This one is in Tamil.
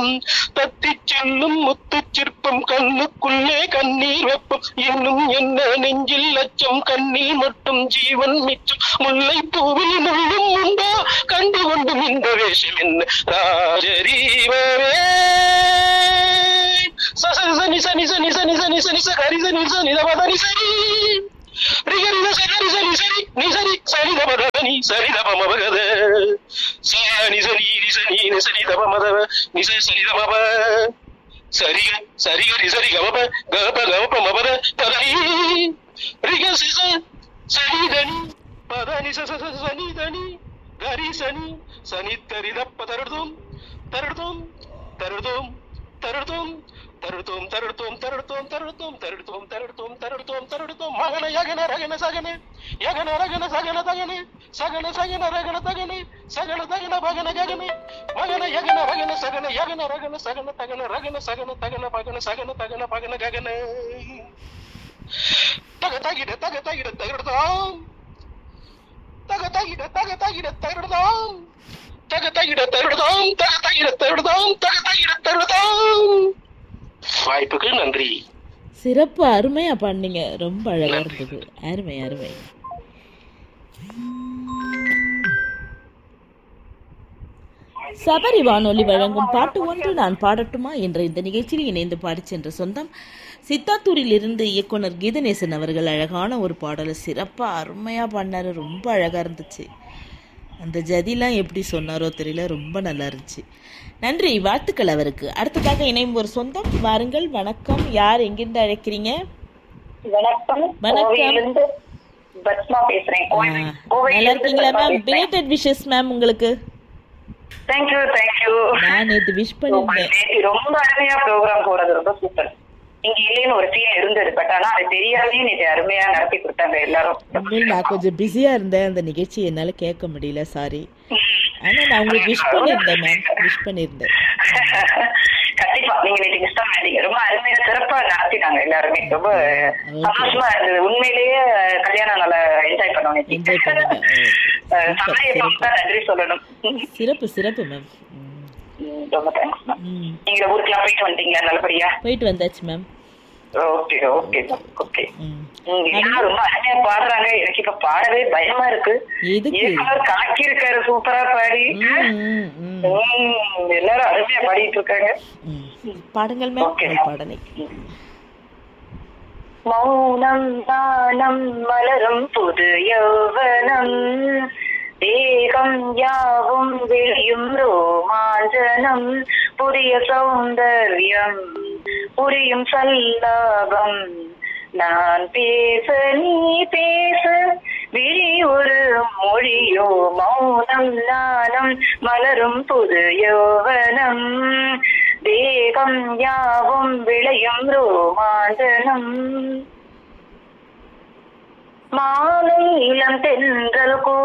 வெப்பம் தத்திச் செல்லும் முத்துச் சிற்பம் கண்ணுக்குள்ளே கண்ணீர் வெப்பம் இன்னும் என்ன நெஞ்சில் லட்சம் கண்ணீர் மட்டும் ஜீவன் மிச்சம் முல்லை பூவில் முள்ளும் உண்டோ கண்டு கொண்டும் இந்த வேஷம் என்ன ராஜரீவரே ச- ச- சனி சனி சனி சனி சனி சனி சரி சனி சனி தபதனி சரி ரிகரித சரி சரி சரி நி சரி சரி தபதனி சரி தப மபகத சனி சனி நி சனி நி சரி தப மதவ நி சரி சரி தப சரிக சரிக ரி சரி கமப கமப கமப மபத பதனி ரிக சிச சனி தனி பதனி ச ச ச சனி தனி கரி சனி சனி தரித பதருதும் தருதும் தருதும் தருதும் தருதும் தருதும் தருதும் தருதும் தருதும் தருதும் தருதும் தருதும் மகன யகன ரகன சகன யகன ரகன சகன தகன சகன சகன ரகன தகன சகன தகன பகன ககன மகன யகன ரகன சகன யகன ரகன சகன தகன ரகன சகன தகன பகன சகன தகன பகன ககன தக தகிட தக தகிட தகிடதாம் தக தகிட தக தகிட தகிடதாம் தக தகிட தகிடதாம் தக தகிட தகிடதாம் தக தகிட தகிடதாம் வாய்ப்புக்கு நன்றி சிறப்பு அருமையா பண்ணீங்க ரொம்ப அழகா இருந்தது அருமை அருமை சபரி வானொலி வழங்கும் பாட்டு ஒன்று நான் பாடட்டுமா என்ற இந்த நிகழ்ச்சியில் இணைந்து பாடிச் சென்ற சொந்தம் சித்தாத்தூரில் இருந்து இயக்குனர் கீதநேசன் அவர்கள் அழகான ஒரு பாடலை சிறப்பாக அருமையாக பண்ணாரு ரொம்ப அழகாக இருந்துச்சு அந்த ஜதிலாம் எப்படி சொன்னாரோ தெரியல ரொம்ப நல்லா இருந்துச்சு நன்றி வாழ்த்துக்கள் அவருக்கு அடுத்ததாக இணையும் ஒரு சொந்தம் வாருங்கள் வணக்கம் யார் எங்கிருந்து அழைக்கிறீங்க வணக்கம் வணக்கம். கோவையிலிருந்து பத்மா பேசுறேன் ஆ, நல்லா இருக்கீங்களா மேம் பிலேட்டட் விஷஸ் மேம் உங்களுக்கு தேங்க்யூ தேங்க்யூ நான் நேற்று விஷ் பண்ணியிருந்தேன் ரொம்ப அருமையா ப்ரோக்ராம் போறது ரொம்ப சூப்பர் இங்க இல்லைன்னு ஒரு ஃபீல் இருந்தது பட் ஆனா அது தெரியாமே நேற்று அருமையா நடத்தி கொடுத்தாங்க எல்லாரும் உண்மையில் நான் கொஞ்சம் பிஸியாக இருந்தேன் அந்த நிகழ்ச்சி என்னால் கேட்க முடியல சாரி ஆனால் நான் உங்களுக்கு விஷ் பண்ணியிருந்தேன் மேம் விஷ் பண்ணியிருந்தேன் கண்டிப்பா நீங்க நேற்று மிஸ் பண்ணாதீங்க ரொம்ப அருமையா சிறப்பா நடத்தினாங்க எல்லாருமே ரொம்ப சந்தோஷமா இருந்தது உண்மையிலேயே கல்யாணம் நல்லா என்ஜாய் பண்ணோம் நேற்று என்ஜாய் பண்ணுங்க அஹ் சமயத்துக்கு தான் நன்றி சொல்லணும் சிறப்பு சிறப்பு மேம் ம், ரொம்ப தேங்க்ஸ் மேம் ம் நீங்க ஊருக்குலாம் போயிட்டு வந்துட்டீங்களா நல்லபடியா போயிட்டு வந்தாச்சு மேம் ஓகே ஓகே ஓகே ம் ம், எல்லாரும் ரொம்ப அருமையா பாடுறாங்க எனக்கு இப்ப பாடவே பயமா இருக்கு எதுக்கு இயக்குனர் காக்கி இருக்காரு சூப்பரா பாடி ம் ம் ம் ம், எல்லாரும் அருமையா பாடிட்டு இருக்காங்க ம் பாடுங்கள் மேம் Okay. உங்கள் பாடலை மௌனம் தானம் மலரும் புது யௌவனம் தேகம் யாவும் வெளியும் ரோமாஞ்சனம் புதிய சௌந்தர்யம் புரியும் சல்லாபம் நான் பேச நீ பேச விழி ஒரு மொழியோ மௌனம் நாணம் மலரும் புது யௌவனம் தேகம் யாவும் விளையும் ரோமாஞ்சனம் மாலை இளம் தென்றல் கூ